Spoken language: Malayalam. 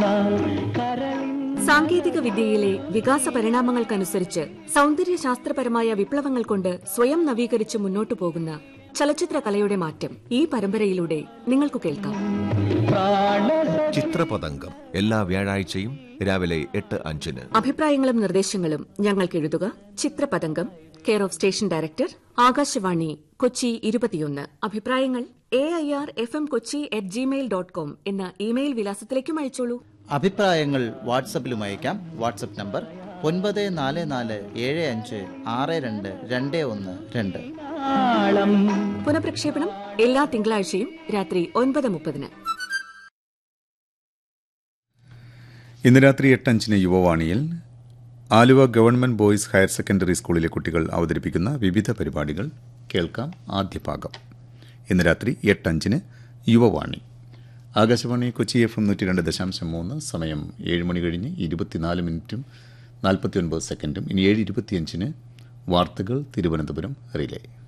സാങ്കേതിക വിദ്യയിലെ വികാസ പരിണാമങ്ങൾക്കനുസരിച്ച് സൗന്ദര്യ ശാസ്ത്രപരമായ വിപ്ലവങ്ങൾ കൊണ്ട് സ്വയം നവീകരിച്ച് മുന്നോട്ടു പോകുന്ന ചലച്ചിത്ര കലയുടെ മാറ്റം ഈ പരമ്പരയിലൂടെ നിങ്ങൾക്ക് കേൾക്കാം ചിത്രപതംഗം എല്ലാ വ്യാഴാഴ്ചയും രാവിലെ എട്ട് അഞ്ചിന് അഭിപ്രായങ്ങളും നിർദ്ദേശങ്ങളും ഞങ്ങൾക്ക് എഴുതുക Chithrapathangam care of station director Akashvani Kochi ഇരുപത്തിയൊന്ന് അഭിപ്രായങ്ങൾ A I R F M Kochi at Gmail dot com എന്ന ഇമെയിൽ വിലാസത്തിലേക്കും അയച്ചോളൂ അഭിപ്രായങ്ങൾ വാട്സപ്പിലും അയക്കാം വാട്സപ്പ് നമ്പർ ഒൻപത് നാല് നാല് ഏഴ് അഞ്ച് ആറ് രണ്ട് രണ്ട് ഒന്ന് രണ്ട് പുനഃപ്രക്ഷേപണം എല്ലാ തിങ്കളാഴ്ചയും രാത്രി ഒൻപത് മുപ്പതിന് ഇന്ന് രാത്രി എട്ടഞ്ചിന് യുവവാണിയിൽ Aluva government boys higher secondary സ്കൂളിലെ കുട്ടികൾ അവതരിപ്പിക്കുന്ന വിവിധ പരിപാടികൾ കേൾക്കാം ആദ്യ ഭാഗം ഇന്ന് രാത്രി എട്ടഞ്ചിന് യുവവാണി ആകാശവാണി കൊച്ചി എഫ് എം നൂറ്റി രണ്ട് ദശാംശം മൂന്ന് സമയം ഏഴ് മണി കഴിഞ്ഞ് ഇരുപത്തിനാല് മിനിറ്റും നാൽപ്പത്തിയൊൻപത് സെക്കൻഡും ഇനി ഏഴ് ഇരുപത്തിയഞ്ചിന് വാർത്തകൾ തിരുവനന്തപുരം റിലേ